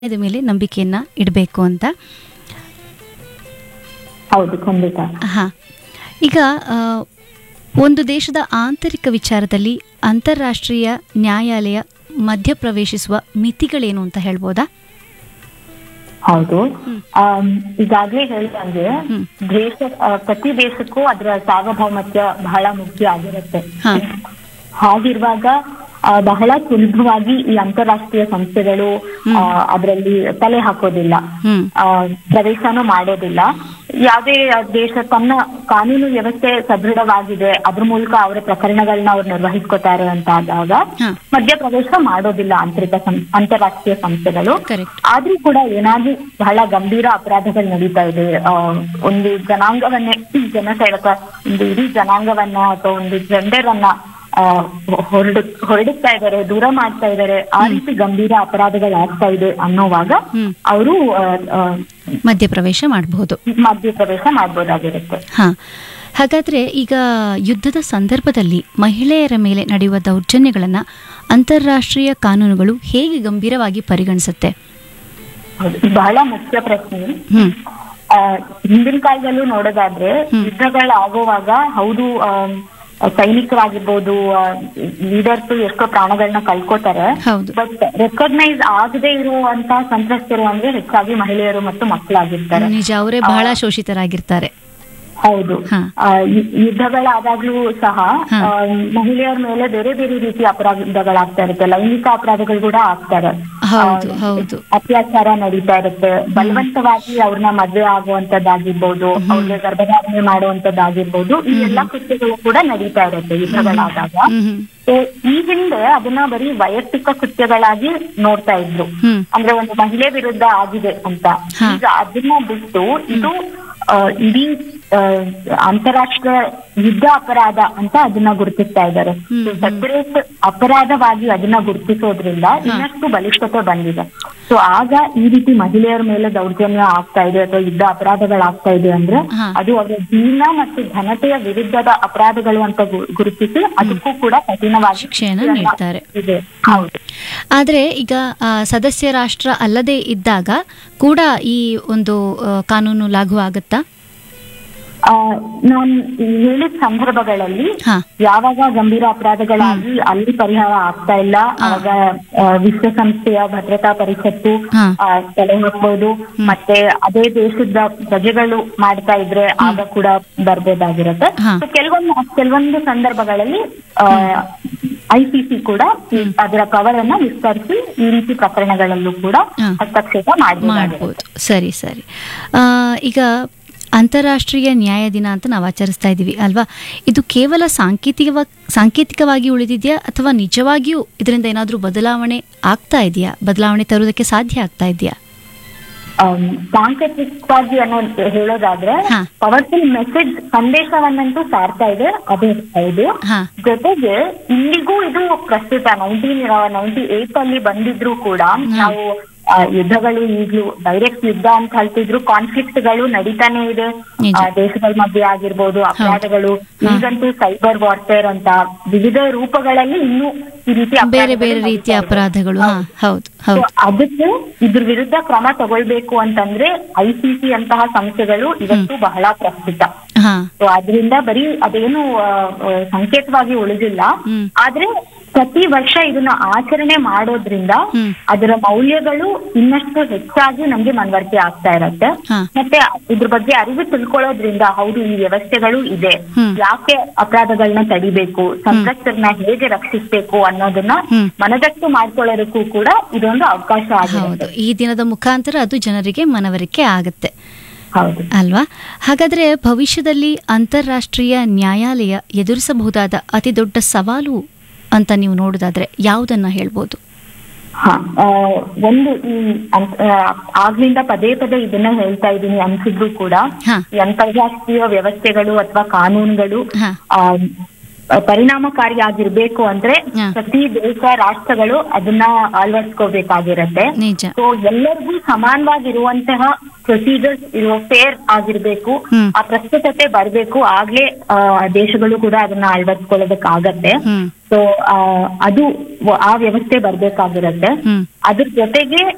ಇದ್ರ ಮೇಲೆ ನಂಬಿಕೆಯನ್ನ ಇಡಬೇಕು ಅಂತ ಹೌದು ಖಂಡಿತ ಹಾ ಈಗ ಆ, ಒಂದು ದೇಶದ ಆಂತರಿಕ ವಿಚಾರದಲ್ಲಿ ಅಂತಾರಾಷ್ಟ್ರೀಯ ನ್ಯಾಯಾಲಯ ಮಧ್ಯಪ್ರವೇಶಿಸುವ ಮಿತಿಗಳೇನು ಅಂತ ಹೇಳ್ಬೋದಾ ಹೌದು ಹ್ಮ್. ಆಮ್, ಈಗಾಗ್ಲೇ ಹೇಳ್ದಂಗೆ ಹ್ಮ್. ದೇಶ ಆ, ಪ್ರತಿ ದೇಶಕ್ಕೂ ಅದರ ಸಾರ್ವಭೌಮತ್ವ ಬಹಳ ಮುಖ್ಯ ಆಗಿರುತ್ತೆ ಹಾ. ಹಾಗಿರುವಾಗ ಆ, ಬಹಳ ಸುಲಭವಾಗಿ ಈ ಅಂತಾರಾಷ್ಟ್ರೀಯ ಸಂಸ್ಥೆಗಳು ಅದರಲ್ಲಿ ತಲೆ ಹಾಕೋದಿಲ್ಲ ಹ್ಮ್ ಆ, ಪ್ರವೇಶನೂ ಮಾಡೋದಿಲ್ಲ ಯಾವುದೇ ದೇಶ ತನ್ನ ಕಾನೂನು ವ್ಯವಸ್ಥೆ ಸದೃಢವಾಗಿದೆ ಅದ್ರ ಮೂಲಕ ಅವರ ಪ್ರಕರಣಗಳನ್ನ ಅವ್ರು ನಿರ್ವಹಿಸ್ಕೋತಾರೆ ಅಂತ ಆದಾಗ ಹಾ. ಮಧ್ಯಪ್ರವೇಶ ಮಾಡೋದಿಲ್ಲ ಆಂತರಿಕ ಸಂ- ಅಂತಾರಾಷ್ಟ್ರೀಯ ಸಂಸ್ಥೆಗಳು ಕರೆಕ್ಟ್ ಆದ್ರೂ ಕೂಡ ಏನಾದ್ರೂ ಬಹಳ ಗಂಭೀರ ಅಪರಾಧಗಳು ನಡೀತಾ ಇದೆ ಆ, ಒಂದು ಜನಾಂಗವನ್ನೇ ಜನಸೇವಕ ಒಂದು ಇಡೀ ಜನಾಂಗವನ್ನ ಅಥವಾ ಒಂದು ಜೆಂಡರ್ ಅನ್ನ ಆ, ಹೊರಡು ಹೊರಡಿಸ್ತಾ ಇದ್ದಾರೆ ದೂರ ಮಾಡ್ತಾ ಇದ್ದಾರೆ ಆ ರೀತಿ ಗಂಭೀರ ಅಪರಾಧಗಳು ಆಗ್ತಾ ಇದೆ ಅನ್ನೋವಾಗ ಹ್ಮ್ ಅವರು ಮಧ್ಯಪ್ರವೇಶ ಮಾಡಬಹುದು ಮಧ್ಯಪ್ರವೇಶ ಮಾಡ್ಬೋದಾಗಿರುತ್ತೆ ಹಾ ಹಾಗಾದ್ರೆ ಈಗ ಯುದ್ಧದ ಸಂದರ್ಭದಲ್ಲಿ ಮಹಿಳೆಯರ ಮೇಲೆ ನಡೆಯುವ ದೌರ್ಜನ್ಯಗಳನ್ನ ಅಂತಾರಾಷ್ಟ್ರೀಯ ಕಾನೂನುಗಳು ಹೇಗೆ ಗಂಭೀರವಾಗಿ ಪರಿಗಣಿಸುತ್ತೆ ಹೌದು. ಇದು ಬಹಳ ಮುಖ್ಯ ಪ್ರಶ್ನೆ ಹ್ಮ್ ಆ, ಹಿಂದಿನ ಕಾಲದಲ್ಲೂ ನೋಡೋದಾದ್ರೆ ಹ್ಮ್. ಯುದ್ಧಗಳಾಗುವಾಗ ಹೌದು ಆಮ್, ಸೈನಿಕರಾಗಿರ್ಬೋದು ಲೀಡರ್ಸ್ ಎಷ್ಟೋ ಪ್ರಾಣಗಳನ್ನ ಕಳ್ಕೊತಾರೆ ಹೌದು ಬಟ್ ರೆಕಗ್ನೈಸ್ ಆಗದೆ ಇರುವಂತ ಸಂತ್ರಸ್ತರು ಅಂದ್ರೆ ಹೆಚ್ಚಾಗಿ ಮಹಿಳೆಯರು ಮತ್ತು ಮಕ್ಕಳಾಗಿರ್ತಾರೆ ನಿಜ ಅವರೇ ಬಹಳ ಶೋಷಿತರಾಗಿರ್ತಾರೆ ಹೌದು ಹಾ. ಆ, ಯು- ಯುದ್ಧಗಳಾದಾಗ್ಲೂ ಸಹ ಹಾ. ಆ, ಮಹಿಳೆಯರ ಮೇಲೆ ಬೇರೆ ಬೇರೆ ರೀತಿಯ ಅಪರಾಧಗಳಾಗ್ತಾ ಇರುತ್ತೆ ಲೈಂಗಿಕ ಅಪರಾಧಗಳು ಕೂಡ ಆಗ್ತಾರೆ ಹೌದು ಆ, ಹೌದು ಅತ್ಯಾಚಾರ ನಡೀತಾ ಇರುತ್ತೆ ಬಲವಂತವಾಗಿ ಅವ್ರನ್ನ ಮದ್ವೆ ಆಗುವಂತದ್ದಾಗಿರ್ಬೋದು ಅವ್ರಿಗೆ ಗರ್ಭಧಾರಣೆ ಮಾಡುವಂತದ್ದಾಗಿರ್ಬೋದು ಈ ಎಲ್ಲಾ ಕೃತ್ಯಗಳು ಕೂಡ ನಡೀತಾ ಇರುತ್ತೆ ಯುದ್ಧಗಳಾದಾಗ ಹ್ಮ್ ಹ್ಮ್ So, ಈ ಹಿಂದೆ ಅದನ್ನ ಬರೀ ವೈಯಕ್ತಿಕ ಕೃತ್ಯಗಳಾಗಿ ನೋಡ್ತಾ ಇದ್ರು ಹ್ಮ್ ಅಂದ್ರೆ ಒಂದು ಮಹಿಳೆ ವಿರುದ್ಧ ಆಗಿದೆ ಅಂತ ಹಾ. ಈಗ ಅದನ್ನ ಬಿಟ್ಟು ಇದು ಆ, ಇಡೀ ಆ, ಅಂತಾರಾಷ್ಟ್ರೀಯ ಯುದ್ಧ ಅಪರಾಧ ಅಂತ ಅದನ್ನ ಗುರುತಿಸ್ತಾ ಇದ್ದಾರೆ ಹ್ಮ್, ಸೆಪರೇಟ್ ಅಪರಾಧವಾಗಿ ಅದನ್ನ ಗುರುತಿಸೋದ್ರಿಂದ ಇನ್ನಷ್ಟು ಬಲಿಷ್ಠತೆ ಬಂದಿದೆ ಸೊ ಆಗ ಈ ರೀತಿ ಮಹಿಳೆಯರ ಮೇಲೆ ದೌರ್ಜನ್ಯ ಆಗ್ತಾ ಇದೆ ಅಥವಾ ಯುದ್ಧ ಅಪರಾಧಗಳಾಗ್ತಾ ಇದೆ ಅಂದ್ರೆ ಹಾ. ಅದು ಅವರ ಜೀವನ ಮತ್ತು ಘನತೆಯ ವಿರುದ್ಧದ ಅಪರಾಧಗಳು ಅಂತ ಗು- ಗುರುತಿಸಿ ಅದಕ್ಕೂ ಕೂಡ ಕಠಿಣವಾಗಿ ಶಿಕ್ಷೆಯನ್ನ ನೀಡ್ತಾರೆ. ಇದೆ ಹೌದು ಆದರೆ ಈಗ ಆ, ಸದಸ್ಯ ರಾಷ್ಟ್ರ ಅಲ್ಲದೆ ಇದ್ದಾಗ ಕೂಡ ಈ ಒಂದು ಆ, ಕಾನೂನು ಲಾಗು ಆಗುತ್ತಾ ಆ, ನಾನ್ ಹೇಳಿದ ಸಂದರ್ಭಗಳಲ್ಲಿ ಹಾ ಯಾವಾಗ ಗಂಭೀರ ಅಪರಾಧಗಳಾಗಿ ಅಲ್ಲಿ ಪರಿಹಾರ ಆಗ್ತಾ ಇಲ್ಲ ಆವಾಗ ಆ, ವಿಶ್ವಸಂಸ್ಥೆಯ ಭದ್ರತಾ ಪರಿಷತ್ತು ಹಾ. ಆ, ತಲೆ ಹಾಕ್ಬೋದು ಮತ್ತೆ ಅದೇ ದೇಶದ ಪ್ರಜೆಗಳು ಮಾಡ್ತಾ ಇದ್ರೆ ಆಗ ಕೂಡ ಬರ್ಬೋದಾಗಿರುತ್ತೆ ಹಾ. So, ಕೆಲವೊಂದು ಕೆಲವೊಂದು ಸಂದರ್ಭಗಳಲ್ಲಿ ಐಸಿಸಿ ಕೂಡ ಈ- ಅದರ ಪವರ್ ಅನ್ನ ವಿಸ್ತರಿಸಿ ಈ ರೀತಿ ಪ್ರಕರಣಗಳಲ್ಲೂ ಕೂಡ ಹಾ. ಹಸ್ತಕ್ಷೇಪ ಮಾಡಬಹುದಾಗಿರುತ್ತೆ ಮಾಡ್ಬೋದು ಸರಿ ಸರಿ ಆ, ಈಗ ಅಂತಾರಾಷ್ಟ್ರೀಯ ನ್ಯಾಯ ದಿನ ಅಂತ ನಾವು ಆಚರಿಸ್ತಾ ಇದ್ದೀವಿ ಅಲ್ವಾ ಇದು ಕೇವಲ ಸಾಂಕೇತಿಕ ಸಾಂಕೇತಿಕವಾಗಿ ಉಳಿದಿದೆಯಾ ಅಥವಾ ನಿಜವಾಗಿಯೂ ಇದರಿಂದ ಏನಾದರೂ ಬದಲಾವಣೆ ಆಗ್ತಾ ಇದೆಯಾ ಬದಲಾವಣೆ ತರುವುದಕ್ಕೆ ಸಾಧ್ಯ ಆಗ್ತಾ ಇದೆಯಾ ಆಮ್, ಸಾಂಕೇತಿಕವಾಗಿ ಅನ್ನೋ ಹೇಳೋದಾದ್ರೆ ಹಾ. ಪವರ್ಫುಲ್ ಮೆಸೇಜ್ ಸಂದೇಶವನ್ನಂತೂ ಸಾರ್ತಾ ಇದೆ ಅದು ಹೌದು ಹಾ ಜೊತೆಗೆ ಇಂದಿಗೂ ಇದು ಪ್ರಸ್ತುತ ನೈನ್ಟೀನ್ ನೈನ್ಟಿ ಏಟ್ ಅಲ್ಲಿ ಬಂದಿದ್ರು ಕೂಡ ನಾವು ಆ, ಯುದ್ಧಗಳು ಈಗ್ಲೂ ಡೈರೆಕ್ಟ್ ಯುದ್ಧ ಅಂತ ಹೇಳ್ತಿದ್ರು ಕಾನ್ಫ್ಲಿಕ್ಟ್ ಗಳು ನಡೀತಾನೆ ಇದೆ ನಿಜ. ಆ, ದೇಶಗಳ ಮಧ್ಯೆ ಆಗಿರ್ಬೋದು ಅಪರಾಧಗಳು ಈಗಂತೂ ಸೈಬರ್ ವಾರ್ಫೇರ್ ಅಂತ ವಿವಿಧ ರೂಪಗಳಲ್ಲಿ ಇನ್ನೂ ಈ ರೀತಿ ಬೇರೆ ಅಪರಾಧಗಳು ಬೇರೆ ರೀತಿಯ ನಡೀತಾ ಇದೆ. ಅಪರಾಧಗಳು ಹಾ ಹೌದು So, ಹೌದು ಅದಕ್ಕೆ ಇದ್ರ ವಿರುದ್ಧ ಕ್ರಮ ತಗೊಳ್ಬೇಕು ಅಂತಂದ್ರೆ ಐಸಿಸಿ ಅಂತಹ ಸಂಸ್ಥೆಗಳು ಇವತ್ತು ಬಹಳ ಪ್ರಸ್ತುತ ಹಾ ಸೊ ಅದರಿಂದ ಬರೀ ಅದೇನು ಆ, ಆ, ಸಂಕೇತವಾಗಿ ಉಳಿದಿಲ್ಲ ಹ್ಮ್. ಆದ್ರೆ ಪ್ರತಿ ವರ್ಷ ಇದನ್ನ ಆಚರಣೆ ಮಾಡೋದ್ರಿಂದ ಹ್ಮ್. ಅದರ ಮೌಲ್ಯಗಳು ಇನ್ನಷ್ಟು ಹೆಚ್ಚಾಗಿ ನಮ್ಗೆ ಮನವರಿಕೆ ಆಗ್ತಾ ಇರತ್ತೆ ಹಾ. ಮತ್ತೆ ಇದ್ರ ಬಗ್ಗೆ ಅರಿವು ತಿಳ್ಕೊಳ್ಳೋದ್ರಿಂದ ಹೌದು ಈ ವ್ಯವಸ್ಥೆಗಳು ಇದೆ ಹ್ಮ್. ಯಾಕೆ ಅಪರಾಧಗಳನ್ನ ತಡಿಬೇಕು ಸಂತ್ರಸ್ತರನ್ನ ಹೇಗೆ ರಕ್ಷಿಸ್ಬೇಕು ಅನ್ನೋದನ್ನ ಹ್ಮ್. ಮನದಟ್ಟು ಮಾಡ್ಕೊಳ್ಳೋದಕ್ಕೂ ಕೂಡ ಇದೊಂದು ಅವಕಾಶ ಹೌದು ಆಗಿರುತ್ತೆ ಈ ದಿನದ ಮುಖಾಂತರ ಅದು ಜನರಿಗೆ ಮನವರಿಕೆ ಆಗುತ್ತೆ ಹೌದು ಅಲ್ವಾ ಹಾಗಾದ್ರೆ ಭವಿಷ್ಯದಲ್ಲಿ ಅಂತಾರಾಷ್ಟ್ರೀಯ ನ್ಯಾಯಾಲಯ ಎದುರಿಸಬಹುದಾದ ಅತಿ ದೊಡ್ಡ ಸವಾಲು ಅಂತ ನೀವು ನೋಡೋದಾದ್ರೆ ಯಾವುದನ್ನ ಹೇಳ್ಬೋದು ಹಾ ಆ, ಒಂದು ಈ ಅಂತ್- ಆ, ಆಗ್ಲಿಂದ ಪದೇ ಪದೇ ಇದನ್ನ ಹೇಳ್ತಾ ಇದ್ದೀನಿ ಅನ್ಸಿದ್ರು ಕೂಡ ಹಾ ಈ ಅಂತಾರಾಷ್ಟ್ರೀಯ ವ್ಯವಸ್ಥೆಗಳು ಅಥವಾ ಕಾನೂನುಗಳು ಹಾ ಆ, ಪರಿಣಾಮಕಾರಿಯಾಗಿರ್ಬೇಕು ಅಂದ್ರೆ ಹಾ. ಪ್ರತಿ ದೇಶ ರಾಷ್ಟ್ರಗಳು ಅದನ್ನ ಅಳವಡಿಸ್ಕೋಬೇಕಾಗಿರತ್ತೆ ನಿಜ ಸೊ ಎಲ್ಲರಿಗೂ ಸಮಾನವಾಗಿರುವಂತಹ ಪ್ರೊಸೀಜರ್ಸ್ ಇರುವ ಫೇರ್ ಆಗಿರ್ಬೇಕು ಹ್ಮ್. ಆ ಪ್ರಸ್ತುತತೆ ಬರ್ಬೇಕು ಆಗ್ಲೇ ಆ, ದೇಶಗಳು ಕೂಡ ಅದನ್ನ ಅಳವಡಿಸ್ಕೊಳ್ಳೋದಕ್ಕಾಗತ್ತೆ ಹ್ಮ್ ಸೊ ಅದು ವ- ಆ ವ್ಯವಸ್ಥೆ ಬರ್ಬೇಕಾಗಿರತ್ತೆ ಹ್ಮ್ ಅದ್ರ ಜೊತೆಗೆ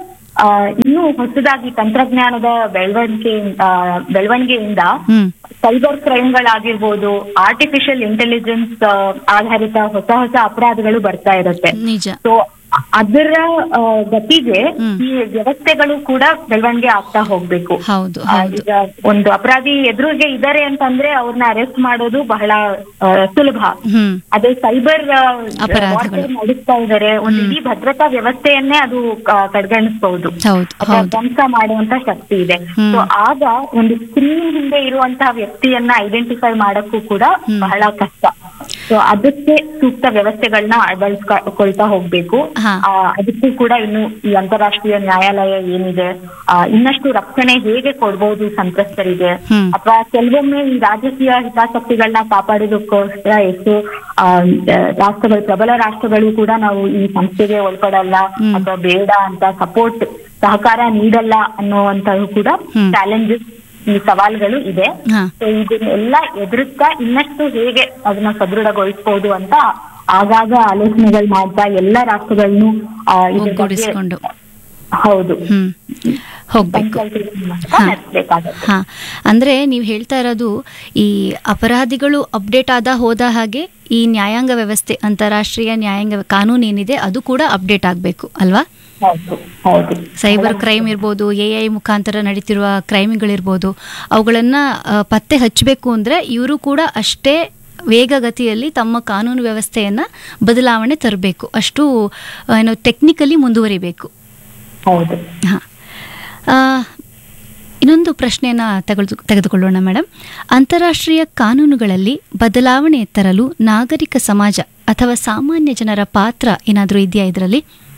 ಆ, ಇನ್ನೂ ಹೊಸದಾಗಿ ತಂತ್ರಜ್ಞಾನದ ಬೆಳವಣಿಗೆ ಆ, ಬೆಳವಣಿಗೆಯಿಂದ ಹ್ಮ್ ಸೈಬರ್ ಕ್ರೈಮ್ಗಳಾಗಿರ್ಬೋದು ಆರ್ಟಿಫಿಷಿಯಲ್ ಇಂಟೆಲಿಜೆನ್ಸ್ ಆಧಾರಿತ ಹೊಸ ಹೊಸ ಅಪರಾಧಗಳು ಬರ್ತಾ ಇರುತ್ತೆ ನಿಜ ಸೊ ಅದರ ಆ, ಗತಿಗೆ ಹ್ಮ್. ಈ ವ್ಯವಸ್ಥೆಗಳು ಕೂಡ ಬೆಳವಣಿಗೆ ಆಗ್ತಾ ಹೋಗ್ಬೇಕು ಹೌದು ಆ, ಹೌದು ಈಗ ಒಂದು ಅಪರಾಧಿ ಎದುರಿಗೆ ಇದ್ದಾರೆ ಅಂತಂದ್ರೆ ಅವ್ರನ್ನ ಅರೆಸ್ಟ್ ಮಾಡೋದು ಬಹಳ ಆ, ಸುಲಭ ಹ್ಮ್ ಅದೇ ಸೈಬರ್ ಅಪರಾಧಗಳು. ನಡೆಸ್ತಾ ಇದ್ದಾರೆ ಒಂದು ಇಡೀ ಭದ್ರತಾ ವ್ಯವಸ್ಥೆಯನ್ನೇ ಅದು ಆ, ಕಡೆಗಣಿಸಬಹುದು ಹೌದು ಅಥವಾ ಹೌದು ಧ್ವಂಸ ಮಾಡುವಂತ ಶಕ್ತಿ ಇದೆ ಹ್ಮ್. ಸೊ ಆಗ ಒಂದು ಸ್ಕ್ರೀನ್ ಹಿಂದೆ ಇರುವಂತಹ ವ್ಯಕ್ತಿಯನ್ನ ಐಡೆಂಟಿಫೈ ಮಾಡಕ್ಕೂ ಕೂಡ ಹ್ಮ್. ಬಹಳ ಕಷ್ಟ ಸೊ ಅದಕ್ಕೆ ಸೂಕ್ತ ವ್ಯವಸ್ಥೆಗಳನ್ನ ಅಳವಡಿಸ್ಕೊಳ್ತಾ ಹೋಗ್ಬೇಕು ಹಾ. ಆ, ಅದಕ್ಕೂ ಕೂಡ ಇನ್ನು ಈ ಅಂತಾರಾಷ್ಟ್ರೀಯ ನ್ಯಾಯಾಲಯ ಏನಿದೆ ಆ, ಇನ್ನಷ್ಟು ರಕ್ಷಣೆ ಹೇಗೆ ಕೊಡ್ಬೋದು ಸಂತ್ರಸ್ತರಿಗೆ ಹ್ಮ್. ಅಥವಾ ಕೆಲವೊಮ್ಮೆ ಈ ರಾಜಕೀಯ ಹಿತಾಸಕ್ತಿಗಳನ್ನ ಕಾಪಾಡೋದಕ್ಕೋಸ್ಕರ ಎಷ್ಟು ಆ, ರಾಷ್ಟ್ರಗಳು ಪ್ರಬಲ ರಾಷ್ಟ್ರಗಳು ಕೂಡ ನಾವು ಈ ಸಂಸ್ಥೆಗೆ ಒಳಪಡಲ್ಲ ಹ್ಮ್. ಅಥವಾ ಬೇಡ ಅಂತ ಸಪೋರ್ಟ್ ಸಹಕಾರ ನೀಡಲ್ಲ ಅನ್ನುವಂಥದ್ದು ಕೂಡ ಹ್ಮ್. ಚಾಲೆಂಜಸ್ ಈ ಸವಾಲ್ಗಳು ಇದೆ ಹಾ ಸೊ ಇದನ್ನೆಲ್ಲ ಎದುರಿಸ್ತಾ ಇನ್ನಷ್ಟು ಹೇಗೆ ಅದನ್ನ ಸದೃಢಗೊಳಿಸಬಹುದು ಅಂತ ಆಗಾಗ ಆಲೋಚನೆಗಳು ಮಾಡ್ತಾ ಎಲ್ಲ ರಾಷ್ಟ್ರಗಳನ್ನು ಆ, ಇದ್ರ ಬಗ್ಗೆ- ಒಗ್ಗೂಡಿಸ್ಕೊಂಡು ಹೌದು ಹ್ಮ್ ಹೋಗ್ಬೇಕು consultation ಮಾಡ್ತಾ ಹಾ. ನಡೆಸ್ಬೇಕಾಗತ್ತೆ. ಹಾ ಅಂದ್ರೆ ನೀವು ಹೇಳ್ತಾ ಇರೋದು ಈ ಅಪರಾಧಿಗಳು ಅಪ್ಡೇಟ್ ಆದ ಹೋದ ಹಾಗೆ ಈ ನ್ಯಾಯಾಂಗ ವ್ಯವಸ್ಥೆ ಅಂತಾರಾಷ್ಟ್ರೀಯ ನ್ಯಾಯಾಂಗ ಕಾನೂನು ಏನಿದೆ ಅದು ಕೂಡ ಅಪ್ಡೇಟ್ ಆಗಬೇಕು ಅಲ್ವಾ ಹೌದು ಹೌದು ಸೈಬರ್ ಕ್ರೈಮ್ ಇರ್ಬೋದು ಎ ಐ ಮುಖಾಂತರ ನಡೀತಿರುವ ಕ್ರೈಮ್ಗಳಿರ್ಬೋದು ಅವುಗಳನ್ನ ಆ, ಪತ್ತೆ ಹಚ್ಚಬೇಕು ಅಂದ್ರೆ ಇವರು ಕೂಡ ಅಷ್ಟೇ ವೇಗಗತಿಯಲ್ಲಿ ತಮ್ಮ ಕಾನೂನು ವ್ಯವಸ್ಥೆಯನ್ನ ಬದಲಾವಣೆ ತರಬೇಕು ಅಷ್ಟು ಆ, ಏನು ಟೆಕ್ನಿಕಲಿ ಮುಂದುವರಿಬೇಕು ಹೌದು ಹಾ ಆ, ಇನ್ನೊಂದು ಪ್ರಶ್ನೆಯನ್ನ ತೆಗೆದು ತೆಗೆದುಕೊಳ್ಳೋಣ ಮೇಡಮ್ ಅಂತಾರಾಷ್ಟ್ರೀಯ ಕಾನೂನುಗಳಲ್ಲಿ ಬದಲಾವಣೆ ತರಲು ನಾಗರಿಕ ಸಮಾಜ ಅಥವಾ ಸಾಮಾನ್ಯ ಜನರ ಪಾತ್ರ ಏನಾದರೂ ಇದೆಯಾ ಇದರಲ್ಲಿ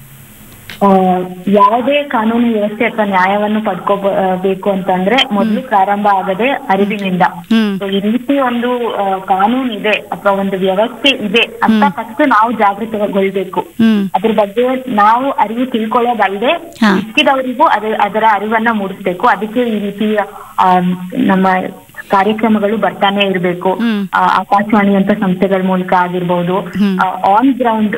ಆ, ಯಾವುದೇ ಕಾನೂನು ವ್ಯವಸ್ಥೆ ಅಥವಾ ನ್ಯಾಯವನ್ನು ಪಡ್ಕೋಬೇಕು ಅಂತಂದ್ರೆ ಮೊದಲು ಪ್ರಾರಂಭ ಆಗದೆ ಅರಿವಿನಿಂದ ಹ್ಮ್ So, ಈ ರೀತಿ ಒಂದು ಆ, ಕಾನೂನು ಇದೆ ಅಥವಾ ಒಂದು ವ್ಯವಸ್ಥೆ ಇದೆ ಅಂತ ಫಸ್ಟ್ ನಾವು ಜಾಗೃತಗೊಳ್ಬೇಕು ಹ್ಮ್ ಅದ್ರ ಬಗ್ಗೆ ನಾವು ಅರಿವು ತಿಳ್ಕೊಳ್ಳೋದಲ್ಲದೆ ಹಾ. ಸಿಕ್ಕಿದವರಿಗೂ ಅದ ಅದರ ಅರಿವನ್ನ ಮೂಡಿಸ್ಬೇಕು ಅದಕ್ಕೆ ಈ ರೀತಿ ಆ, ನಮ್ಮ ಕಾರ್ಯಕ್ರಮಗಳು ಬರ್ತಾನೆ ಇರಬೇಕು ಹ್ಮ್. ಆಕಾಶವಾಣಿ ಅಂತ ಸಂಸ್ಥೆಗಳ ಮೂಲಕ ಆಗಿರ್ಬೋದು ಹ್ಮ್. ಆನ್ ಗ್ರೌಂಡ್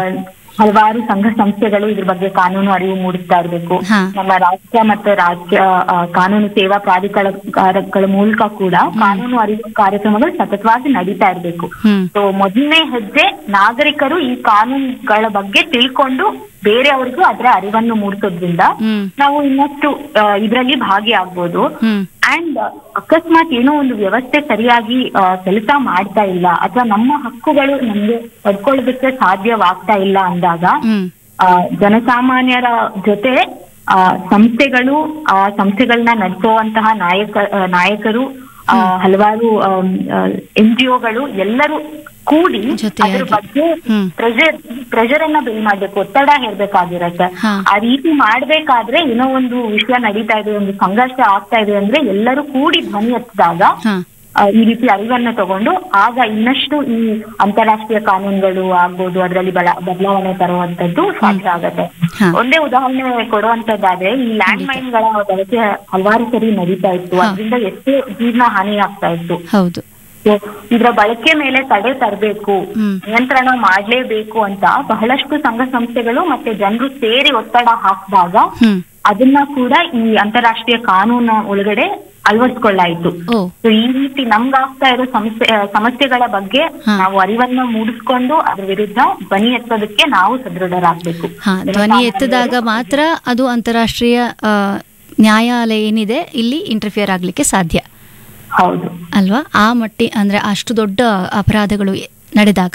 ಹಲವಾರು ಸಂಘ ಸಂಸ್ಥೆಗಳು ಇದ್ರ ಬಗ್ಗೆ ಕಾನೂನು ಅರಿವು ಮೂಡಿಸ್ತಾ ಇರಬೇಕು ಹಾ. ನಮ್ಮ ರಾಷ್ಟ್ರ ಮತ್ತು ರಾಜ್ಯ ಆ, ಕಾನೂನು ಸೇವಾ ಪ್ರಾಧಿಕಾರಗಳ ಮೂಲಕ ಕೂಡ ಕಾನೂನು ಅರಿವು ಕಾರ್ಯಕ್ರಮಗಳು ಸತತವಾಗಿ ನಡೀತಾ ಇರಬೇಕು ಹ್ಮ್ ಸೊ ಮೊದಲನೇ ಹೆಜ್ಜೆ ನಾಗರಿಕರು ಈ ಕಾನೂನುಗಳ ಬಗ್ಗೆ ತಿಳ್ಕೊಂಡು ಬೇರೆಯವ್ರಿಗೂ ಅದರ ಅರಿವನ್ನು ಮೂಡಿಸೋದ್ರಿಂದ ಹ್ಮ್ ನಾವು ಇನ್ನಷ್ಟು ಇದರಲ್ಲಿ ಭಾಗಿಯಾಗ್ಬೋದು ಹ್ಮ್ ಅಂಡ್ ಅಕಸ್ಮಾತ್ ಏನೋ ಒಂದು ವ್ಯವಸ್ಥೆ ಸರಿಯಾಗಿ ಕೆಲಸ ಮಾಡ್ತಾ ಇಲ್ಲ ಅಥವಾ ನಮ್ಮ ಹಕ್ಕುಗಳು ನಮ್ಗೆ ಪಡ್ಕೊಳ್ಳೋದಕ್ಕೆ ಸಾಧ್ಯವಾಗ್ತಾ ಇಲ್ಲ ಅಂದಾಗ ಹ್ಮ್ ಆ, ಜನಸಾಮಾನ್ಯರ ಜೊತೆ ಆ, ಸಂಸ್ಥೆಗಳು ಆ ಸಂಸ್ಥೆಗಳನ್ನ ನಡೆಸುವಂತಹ ನಾಯಕ ಆ, ನಾಯಕರು ಆ, ಹಲವಾರು ಎನ್ ಜಿ ಒಗಳು ಎಲ್ಲರೂ ಕೂಡಿ ಜೊತೆಯಾಗಿ. ಅದ್ರ ಬಗ್ಗೆ ಹ್ಮ್. ಪ್ರೆಷರ್ ಪ್ರೆಷರ್ ಅನ್ನ ಬಿಲ್ ಮಾಡ್ಬೇಕು ಒತ್ತಡ ಹೇರ್ಬೇಕಾಗಿರತ್ತೆ ಹಾ. ಆ ರೀತಿ ಮಾಡ್ಬೇಕಾದ್ರೆ ಏನೋ ಒಂದು ವಿಷಯ ನಡೀತಾ ಇದೆ ಒಂದು ಸಂಘರ್ಷ ಆಗ್ತಾ ಇದೆ ಅಂದ್ರೆ ಎಲ್ಲರೂ ಕೂಡಿ ಧ್ವನಿ ಎತ್ತಿದಾಗ ಹಾ ಆ, ಈ ರೀತಿ ಅರಿವನ್ನ ತಗೊಂಡು ಆಗ ಇನ್ನಷ್ಟು ಈ ಅಂತಾರಾಷ್ಟ್ರೀಯ ಕಾನೂನುಗಳು ಆಗ್ಬೋದು ಅದರಲ್ಲಿ ಬಲ ಬದಲಾವಣೆ ತರುವಂತದ್ದು ಸಾಧ್ಯ ಆಗತ್ತೆ ಹಾ. ಒಂದೇ ಉದಾಹರಣೆ ಕೊಡುವಂತದ್ದಾದ್ರೆ ಈ ಲ್ಯಾಂಡ್ ಮೈನ್ ಗಳ ಬಳಕೆ ಹಲವಾರು ಸರಿ ನಡೀತಾ ಇತ್ತು ಹಾ. ಅದರಿಂದ ಎಷ್ಟೇ ಜೀವನ ಹಾನಿ ಆಗ್ತಾ ಇತ್ತು ಹೌದು So, ಇದ್ರ ಬಳಕೆ ಮೇಲೆ ತಡೆ ತರಬೇಕು ಹ್ಮ್. ನಿಯಂತ್ರಣ ಮಾಡ್ಲೇಬೇಕು ಅಂತ ಬಹಳಷ್ಟು ಸಂಘ ಸಂಸ್ಥೆಗಳು ಮತ್ತೆ ಜನರು ಸೇರಿ ಒತ್ತಡ ಹಾಕಿದಾಗ ಹ್ಮ್ ಅದನ್ನ ಕೂಡ ಈ ಅಂತಾರಾಷ್ಟ್ರೀಯ ಕಾನೂನ ಒಳಗಡೆ ಅಳವಡಿಸ್ಕೊಳ್ಳಾಯ್ತು ಓ ಸೊ ಈ ರೀತಿ ನಮ್ಗಾಗ್ತಾ ಇರೋ ಸಮಸ್ಯೆ ಆ, ಸಮಸ್ಯೆಗಳ ಬಗ್ಗೆ ಹಾ. ನಾವು ಅರಿವನ್ನ ಮೂಡಿಸ್ಕೊಂಡು ಅದ್ರ ವಿರುದ್ಧ ಧ್ವನಿ ಎತ್ತೋದಕ್ಕೆ ನಾವು ಸದೃಢರಾಗ್ಬೇಕು ಹಾ ಧ್ವನಿ ಎತ್ತಿದಾಗ ಮಾತ್ರ ಅದು ಅಂತಾರಾಷ್ಟ್ರೀಯ ಆ, ನ್ಯಾಯಾಲಯ ಏನಿದೆ ಇಲ್ಲಿ ಇಂಟರ್ಫಿಯರ್ ಆಗ್ಲಿಕ್ಕೆ ಸಾಧ್ಯ ಹೌದು ಅಲ್ವಾ ಆ ಮಟ್ಟಿ ಅಂದ್ರೆ ಅಷ್ಟು ದೊಡ್ಡ ಅಪರಾಧಗಳು ಎ- ನಡೆದಾಗ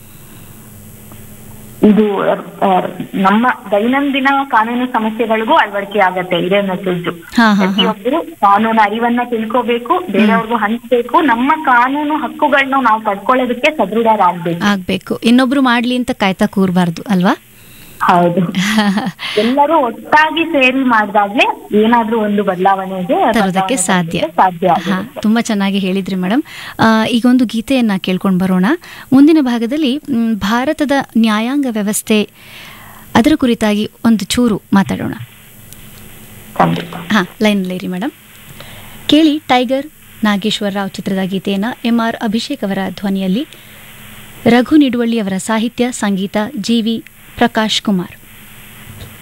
ಇದು ಆ, ನಮ್ಮ ದೈನಂದಿನ ಕಾನೂನು ಸಮಸ್ಯೆಗಳಿಗೂ ಅಳವಡಿಕೆ ಆಗತ್ತೆ ಇದೇ ಮೆಸೇಜ್ ಹಾ ಹಾ ಹಾ ಪ್ರತಿಯೊಬ್ಬರು ಕಾನೂನು ಅರಿವನ್ನ ತಿಳ್ಕೋಬೇಕು ಬೇರೆಯವ್ರಿಗೂ ಹಂಚ್ಬೇಕು ನಮ್ಮ ಕಾನೂನು ಹಕ್ಕುಗಳನ್ನ ನಾವು ಪಡ್ಕೊಳ್ಳೋದಕ್ಕೆ ಸದೃಢರಾಗ್ಬೇಕು ಆಗ್ಬೇಕು ಇನ್ನೊಬ್ರು ಮಾಡ್ಲಿ ಅಂತ ಕಾಯ್ತಾ ಕೂರ್ಬಾರ್ದು ಅಲ್ವಾ ಹೌದು ಎಲ್ಲರೂ ಒಟ್ಟಾಗಿ ಸೇರಿ ಮಾಡಿದಾಗ್ಲೇ ಏನಾದ್ರೂ ಒಂದು ಬದಲಾವಣೆಗೆ ತರೋದಕ್ಕೆ ಸಾಧ್ಯ ಸಾಧ್ಯ ಹಾ ಆಗುತ್ತೆ. ತುಂಬಾ ಚೆನ್ನಾಗಿ ಹೇಳಿದ್ರಿ ಮೇಡಮ್ ಈಗ ಒಂದು ಗೀತೆಯನ್ನ ಕೇಳ್ಕೊಂಡು ಬರೋಣ ಮುಂದಿನ ಭಾಗದಲ್ಲಿ ಮ್, ಭಾರತದ ನ್ಯಾಯಾಂಗ ವ್ಯವಸ್ಥೆ ಅದರ ಕುರಿತಾಗಿ ಒಂದು ಚೂರು ಮಾತಾಡೋಣ ಖಂಡಿತ ಹಾ ಲೈನಲ್ಲಿರಿ ಮೇಡಮ್ ಕೇಳಿ ಟೈಗರ್ ನಾಗೇಶ್ವರ ರಾವ್ ಚಿತ್ರದ ಗೀತೆಯನ್ನ ಎಂ ಆರ್ ಅಭಿಷೇಕ್ ಅವರ ಧ್ವನಿಯಲ್ಲಿ ರಘು ನಿಡುವಳ್ಳಿ ಅವರ ಸಾಹಿತ್ಯ ಸಂಗೀತ ಜಿ ವಿ ಪ್ರಕಾಶ್ ಕುಮಾರ್